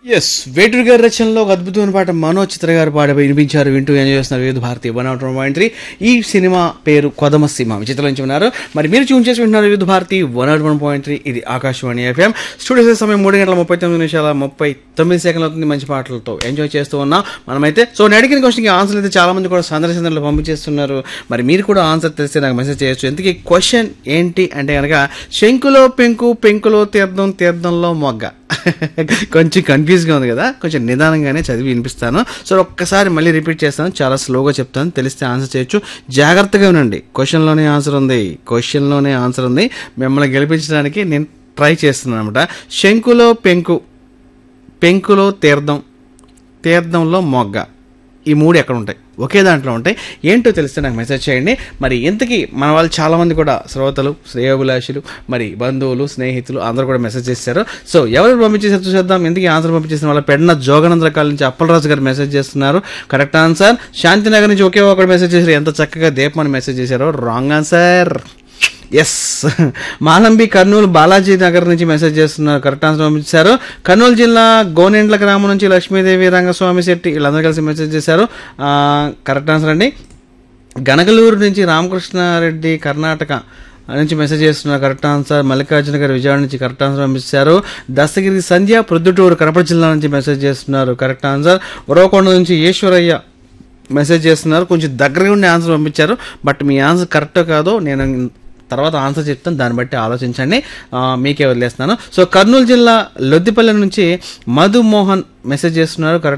yes Veturi గారి రచనలో ఒక అద్భుతమైన పాట మనోజ్ చిత్ర గారు పాట వినిపించారు వింటూ ఎంజాయ్ చేస్తున్నారు Vividh Bharati one o point three ఈ సినిమా పేరు కొదమ సీమ విచిత్రం నుంచి ఉన్నారు మరి మీరు చూన్ చేసి వింటున్నారు Vividh Bharati one o one point three ఇది ఆకాశవాణి ఎఫ్ఎం స్టూడియో సమయం మూడు గంటల ముప్పై తొమ్మిది నిమిషాల ముప్పై తొమ్మిది సెకండ్లు అవుతుంది మంచి పాటలతో ఎంజాయ్ చేస్తూ ఉన్నాం మనమైతే సో నేను అడిగిన క్వశ్చన్కి ఆన్సర్ అయితే చాలా మంది కూడా సందర్శనలు పంపించేస్తున్నారు మరి మీరు కూడా ఆన్సర్ తెలిస్తే నాకు మెసేజ్ చేయొచ్చు ఎందుకు క్వశ్చన్ ఏంటి అంటే కనుక శంకులో పెంకు పెంకులో తీర్థం తీర్థంలో మొగ్గ కొంచెం కన్ఫ్యూజ్గా ఉంది కదా కొంచెం నిదానంగానే చదివి వినిపిస్తాను సో ఒక్కసారి మళ్ళీ రిపీట్ చేస్తాను చాలా స్లోగా చెప్తాను తెలిస్తే ఆన్సర్ చేయొచ్చు జాగ్రత్తగా వినండి క్వశ్చన్లోనే ఆన్సర్ ఉంది క్వశ్చన్లోనే ఆన్సర్ ఉంది మిమ్మల్ని గెలిపించడానికి నేను ట్రై చేస్తున్నాను అనమాట శంకులో పెంకు పెంకులో తీర్థం తీర్థంలో మొగ్గ ఈ మూడు ఎక్కడ ఉంటాయి ఒకే దాంట్లో ఉంటాయి ఏంటో తెలిస్తే నాకు మెసేజ్ చేయండి మరి ఇంతకీ మన వాళ్ళు చాలామంది కూడా శ్రోతలు శ్రేయోభిలాషులు మరి బంధువులు స్నేహితులు అందరూ కూడా మెసేజ్ చేశారు సో ఎవరు పంపించేసారు చూసేద్దాం ఎందుకు ఆన్సర్ పంపించేసిన వాళ్ళ పెడిన జోగనందర కాల నుంచి అప్పలరాజు గారు మెసేజ్ చేస్తున్నారు కరెక్ట్ ఆన్సర్ శాంతినగర్ నుంచి ఒకే ఒకటి మెసేజ్ చేశారు ఎంత చక్కగా దీపమని మెసేజ్ చేశారో wrong answer S Malambi Kurnool Balaji Nagar నుంచి మెసేజ్ చేస్తున్నారు కరెక్ట్ ఆన్సర్ పంపించారు కర్నూలు జిల్లా గోనెండ్ల గ్రామం నుంచి లక్ష్మీదేవి రంగస్వామి శెట్టి వీళ్ళందరూ కలిసి మెసేజ్ చేశారు ఆ, కరెక్ట్ ఆన్సర్ అండి గనగలూరు నుంచి రామకృష్ణారెడ్డి కర్ణాటక నుంచి మెసేజ్ చేస్తున్నారు కరెక్ట్ ఆన్సర్ మల్లికార్జున గారు విజయవాడ నుంచి కరెక్ట్ ఆన్సర్ పంపించారు దస్తగిరి సంధ్య ప్రొద్దుటూరు కడప జిల్లా నుంచి మెసేజ్ చేస్తున్నారు కరెక్ట్ ఆన్సర్ ఉరవకొండ నుంచి ఈశ్వరయ్య మెసేజ్ చేస్తున్నారు కొంచెం దగ్గరగా ఉండే ఆన్సర్ పంపించారు బట్ మీ ఆన్సర్ కరెక్టో కాదో నేను తర్వాత ఆన్సర్ చెప్తాను దాన్ని బట్టి ఆలోచించండి ఆ, మీకే వదిలేస్తున్నాను సో కర్నూలు జిల్లా లొద్దిపల్లి నుంచి మధు మోహన్ మెసేజ్ చేస్తున్నారు కరెక్ట్